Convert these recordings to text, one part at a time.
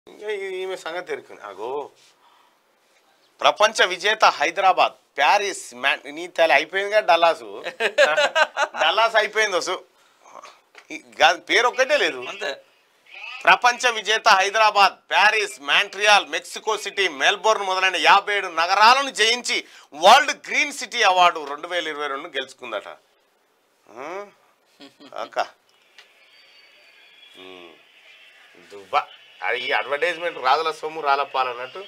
ఇంకా ఈ- ఈమె సంగతి ఎరుకుని అగో ప్రపంచ విజేత హైదరాబాద్ ప్యారిస్ మ్యాన్ నీ తల అయిపోయింది కదా డల్లాసు డల్లాస్ అయిపోయింది వసు ఈ- గా- పేరు ఒక్కటే లేదు అంతే ప్రపంచ విజేత Hyderabad Paris Montreal Mexico City Melbourne మొదలైన యాభై ఏడు నగరాలను జయించి వరల్డ్ గ్రీన్ సిటీ అవార్డు రెండు వేల ఇరవై రెండు గెలుచుకుందట ఉం? అక్క ఉం. దుబ్బా అది ఈ అడ్వర్టైజ్మెంట్ రాజుల సొమ్ము రాలప్పాలన్నట్టు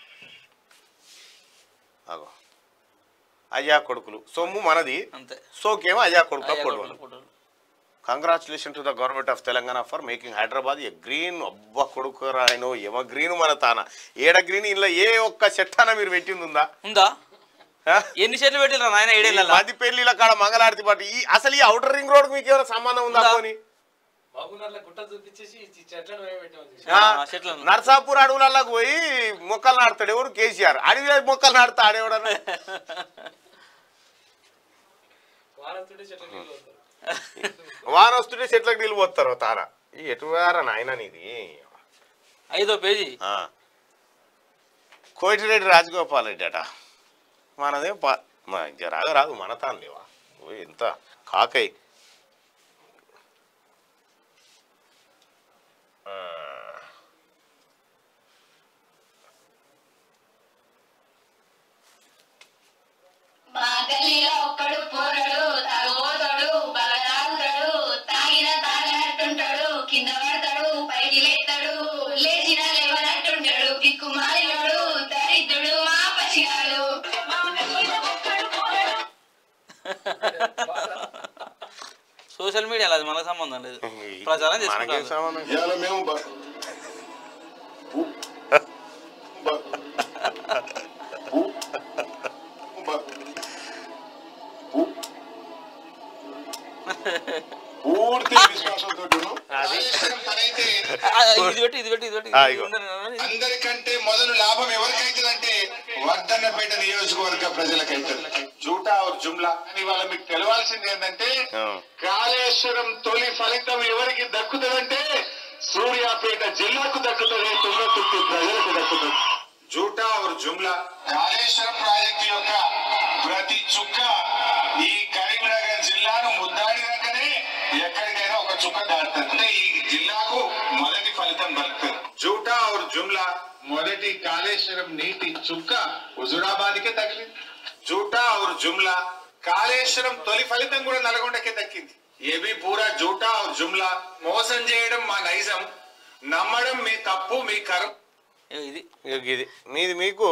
అగో అయ్యా కొడుకులు సొమ్ము మనది అంతే సోకేమో అయ్యా కొడుకు అయ్యా కొడుకు కొడుకులు, కొడుకులు. Congratulation to the government of Telangana for making Hyderabad a green అబ్బా కొడుకు రాయనో ఎమ గ్రీన్ మన తాన ఏడ గ్రీన్ ఇంట్లో ఏ ఒక్క చెట్టాన మీరు పెట్టింది ఉందా ఉందా హ? ఎన్ని చెట్లు పెట్టిరా నాయన ఏడేళ్ళ పది పెళ్లిల కాడ మంగళారతి పాటు ఈ అసలు ఈ అవుటర్ రింగ్ రోడ్ మీకు ఏమైనా సంబంధం ఉందా ఉందా? పోనీ బాబునర్ల గుట్ట చూపించేసి ఈ చెట్లను మేము పెట్టామని ఆ, ఆ, చెట్లను. నర్సాపూర్ అడవులలోకి పోయి మొక్కలు నాటుతాడు ఎవరు కేసీఆర్ అడవిలో మొక్కలు నాటుతా ఆడేవాడన్నా వారంతుడే చెట్ల నీళ్ళు వస్తారు వాన వస్తుంటే చెట్లకు నీళ్ళు పోతారు తార ఈ ఎటువారా నాయన నీది ఐదో పేజీ ఆ. కోటిరెడ్డి రాజగోపాల్ రెడ్డి అట మనదే పా మా ఇంక రాదు రాదు మన తాను లేవా ఓ ఎంత కాకై ఆ. మా గల్లీలో ఒక్కడు పోరడు తాగుబోతాడు బాగా తాగుతాడు తాగిన తాగినట్టుంటాడు కింద పడతాడు పైకి లేస్తాడు లేచిన లేవనట్టుంటాడు దిక్కు మారినోడు దరిద్రుడు మా పసిగాడు మా గల్లీలో ఒక్కడు పోరడు సోషల్ మీడియా అది మనకు సంబంధం లేదు ప్రచారం మనకేం చేసుకుంటారు సంబంధం ఇవాళ మేము బ- ఉ- బ- ఉ- బ- ఉ- పూర్తి విశ్వాసంతో పనైతే ఆ, ఇది పెట్టి ఇది పెట్టి ఇది పెట్టి ఆ, ఇది ఇగో. ఉండని- అందరికంటే మొదలు లాభం ఎవరికైతుందంటే వర్ధన్నపేట నియోజకవర్గ ప్రజలకైతే జూటా ఔర్ జుమ్లా అని వాళ్ళ మీకు తెలవాల్సింది ఏంటంటే ఆ. కాళేశ్వరం తొలి ఫలితం ఎవరికి దక్కుతుందంటే సూర్యాపేట జిల్లాకు దక్కుతుంది తుంగతుర్తి ప్రజలకు దక్కుతుంది జూటా ఔర్ జుమ్లా కాళేశ్వరం ప్రాజెక్టు యొక్క ప్రతి చుక్క ఈ కరీంనగర్ జిల్లాను ముద్దాడినాకనే ఎక్కడికైనా ఒక చుక్క దాటుతుంది అంటే ఈ జిల్లాకు మొదటి ఫలితం దక్కుతుంది జూటా ఔర్ జుమ్లా మొదటి కాళేశ్వరం నీటి చుక్క హుజురాబాద్కే తగిలింది జూటా ఔర్ జుమ్లా కాళేశ్వరం తొలి ఫలితం కూడా నల్గొండకే దక్కింది ఏబీ పూరా జూటా ఔర్ జుమ్లా మోసం చేయడం మా నైజం నమ్మడం మీ తప్పు మీ కరం ఇగో ఇది ఇగో ఇది మీది మీకు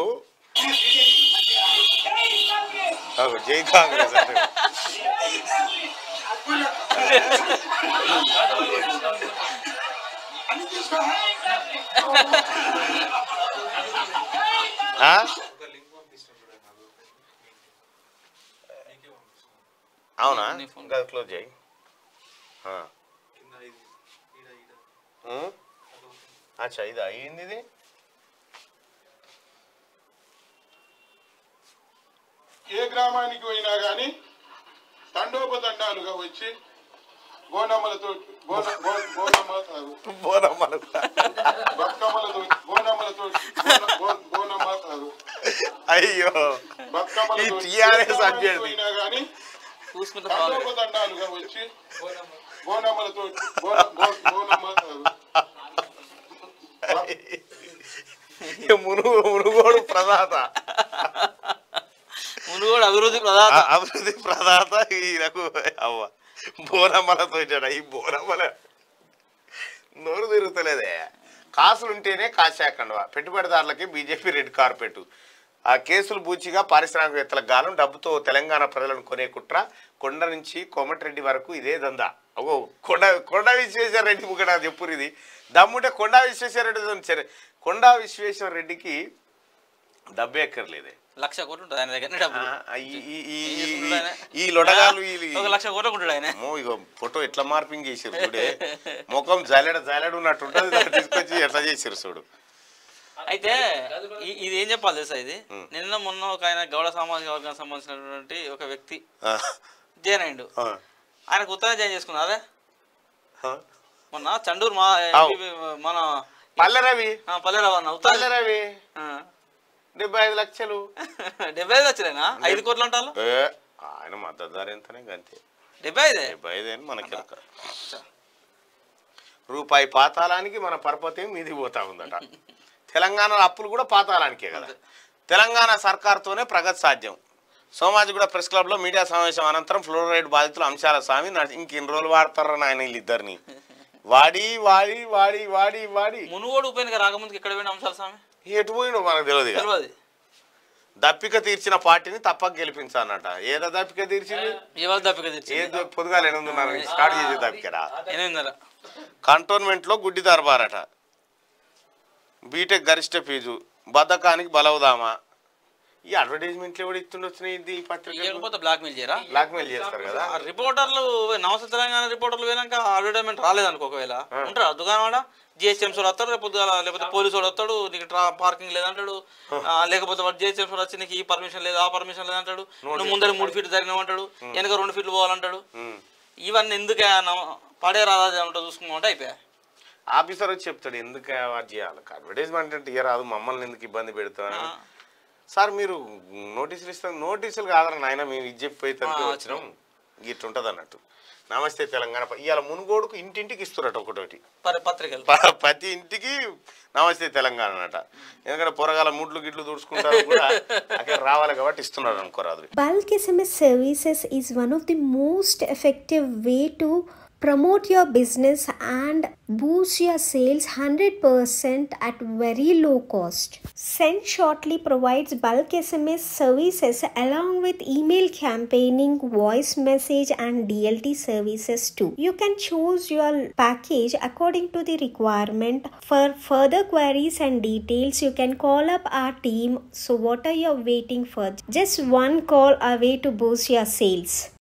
అగో, జై కాంగ్రెస్ అంటే ఆ? అవునా నీ ఫోన్. ఇంకా క్లోజ్ చేయి ఆ. ఉం? అచ్చా ఇది అయ్యింది ఇది ఏ గ్రామానికి పోయినా గాని తండోపతండాలుగా వచ్చి బోనమ్మలతో బోన బో- బోనమ్మ తాగు. బోనమ్మలకు బతుకమ్మలతో బోనమ్మలతో బోన- బో- బోనమ్మ తాగు. అయ్యో బతుకమ్మలతో ఈ ఏ TRS గ్రామానికి అభ్యర్థి. పోయినా గాని చూసుకుంటే బాగా తండోపతండాలుగా వచ్చి బోనమ్మలతో బోన- బో- బోనమ్మ తాగు. ఇక మునుగు మునుగోడు ప్రదాత మునుగోడు అభివృద్ధి ప్రదాత ఆ అభివృద్ధి ప్రదాత ఈయనకు అవ్వ బోనమ్మలతో ఇచ్చాడు ఈ బోనమ్మల నోరు తిరుగుతలేదే కాసులుంటేనే కాశాకండవ పెట్టుబడిదారులకి బీజేపీ రెడ్ కార్పెట్ ఆ కేసులు బూచిగా పారిశ్రామికవేత్తలకు గాలం డబ్బుతో తెలంగాణ ప్రజలను కొనే కుట్ర కొండ నుంచి కోమటిరెడ్డి వరకు ఇదే దందా ఓ కొండ కొండ విశ్వేశ్వర రెడ్డి ముగ్గడ చెప్పురు ఇది దమ్ముంటే కొండా విశ్వేశ్వర రెడ్డి కొండా విశ్వేశ్వర రెడ్డికి డబ్బే ఎక్కర్లేదే లక్ష కోట్లు ఉంటుంది ఆయన దగ్గర డబ్బులు ఆ, ఈ- ఈ- ఈ- ఏం ఈ- చేసుకుంటాడు ఆయన? ఈ లొడగాలు వీళ్ళు ఒక లక్ష కోట్లకు ఉంటాడు ఆయన అమ్మో ఇగో ఫోటో ఎట్లా మార్పింగ్ చేసారు చూడే ముఖం జల్లెడ జల్లెడ ఉన్నట్టు ఉంటుంది దాన్ని తీసుకొచ్చి ఎట్లా చేసారు చూడు అయితే ఈ- ఇది ఏం చెప్పాలి తెలుసా ఇది నిన్న మొన్న ఒక ఆయన గౌడ సామాజిక వర్గానికి సంబంధించినటువంటి ఒక వ్యక్తి ఆ, జాయిన్ అయిండు ఆ, ఆయనకు ఉత్తరం జాయిన్ చేసుకున్నా అదే ఆ. మొన్న చండూరు మా అవు. ఎంపీ మన పల్లె రవి ఆ, పల్లె రవాణా అవుతుంది పల్లె రవి డెబ్బై ఐదు లక్షలు డెబ్బై ఐదు వచ్చినాయినా ఐదు కోట్లు అంటారు ఏ, ఆయన మద్దతు ధర ఎంతనే గంతే డెబ్బై ఐదే డెబ్బై ఐదు అని మనకి ఎరక. రూపాయి పాతాళానికి మన పరపతి మీది పోతా ఉందట తెలంగాణ అప్పులు కూడా పాతాళానికే కదా తెలంగాణ సర్కార్తోనే ప్రగతి సాధ్యం సోమాజిగూడ ప్రెస్ క్లబ్లో మీడియా సమావేశం అనంతరం ఫ్లోరైడ్ బాధితులు అంశాల స్వామి నరసి- ఇంకెన్ని రోజులు వాడతారని ఆయన వీళ్ళిద్దరిని వాడి వాడి వాడి వాడి వాడి మునుగోడు ఉప ఎన్నిక రాకముందుకు ఎక్కడ పోయిన అంశాలు స్వామి ఎటు పోయినో మనకు తెలియదు ఇక. తెలియదు దప్పిక తీర్చిన పార్టీని తప్పక గెలిపించాలన్నట ఏదో దప్పిక తీర్చింది ఇవాళ దప్పిక తెచ్చి ఏ పొద్దుగాలు ఎనిమిదిన్నర స్టార్ట్ చేసే దప్పికరా ఎనిమిదిన్నర కంటోన్మెంట్లో గుడ్డి దర్బారట బీటెక్ గరిష్ట ఫీజు బద్ధకానికి బలవుదామా ఈ అడ్వర్టైజ్మెంట్లు కూడా ఇస్తుండొచ్చినాయి ఇది ఈ పత్రిక లేకపోతే బ్లాక్ మెయిల్ చేయరా బ్లాక్మెయిల్ చేస్తారు కదా ఆ రిపోర్టర్లు నమస్తే తెలంగాణ రిపోర్టర్లు పోయినాక అడ్వర్టైజ్మెంట్ రాలేదనుకో ఒకవేళ ఉంటారా దుకాణం ఆడ జిహెచ్ఎంసీ వాడు వస్తాడు రేపు పొద్దుగాల లేకపోతే పోలీసు వాడు వస్తాడు నీకు ట్రా పార్కింగ్ లేదంటాడు ఆ, లేకపోతే వాడు జిహెచ్ఎంసీ వాడు వచ్చి నీకు ఈ పర్మిషన్ లేదు ఆ పర్మిషన్ లేదంటాడు నువ్వు ముందర మూడు ఫీట్లు జరిగినామంటాడు వెనక రెండు ఫీట్లు పోవాలంటాడు ఉమ్. ఇవన్నీ ఎందుకే నమ- పడే రాదా ఉంటుంది చూసుకున్నామంటే అయిపోయా ఆఫీసర్ వచ్చి చెప్తాడు ఎందుకు అది చేయాలి అడ్వర్టైజ్మెంట్ అంటే ఇయ్య రాదు మమ్మల్ని ఎందుకు ఇబ్బంది పెడతాను సార్ మీరు నోటీసులు ఇస్తాం నోటీసులు కాదరా నాయన మేము ఇది చెప్పి తనకి వచ్చినాం ఇట్లా ఉంటుంది అన్నట్టు నమస్తే తెలంగాణ ఇవాళ మునుగోడుకు ఇంటింటికి ఇస్తున్నట్టు ఒకటోటి పరి- పత్రికలు ప- ప్రతి ఇంటికి నమస్తే తెలంగాణ అన్నట ఎందుకంటే పొరగాల ముడ్లు గిడ్లు తుడుచుకుంటారు కూడా అక్కడ రావాలి కాబట్టి ఇస్తున్నారు అనుకోరాదు Bulk SMS services is one of the most effective way to promote your business and boost your sales 100% at very low cost. Send Shortly provides bulk SMS services along with email campaigning, voice message and DLT services too. You can choose your package according to the requirement. For further queries and details, you can call up our team. So what are you waiting for? Just one call away to boost your sales.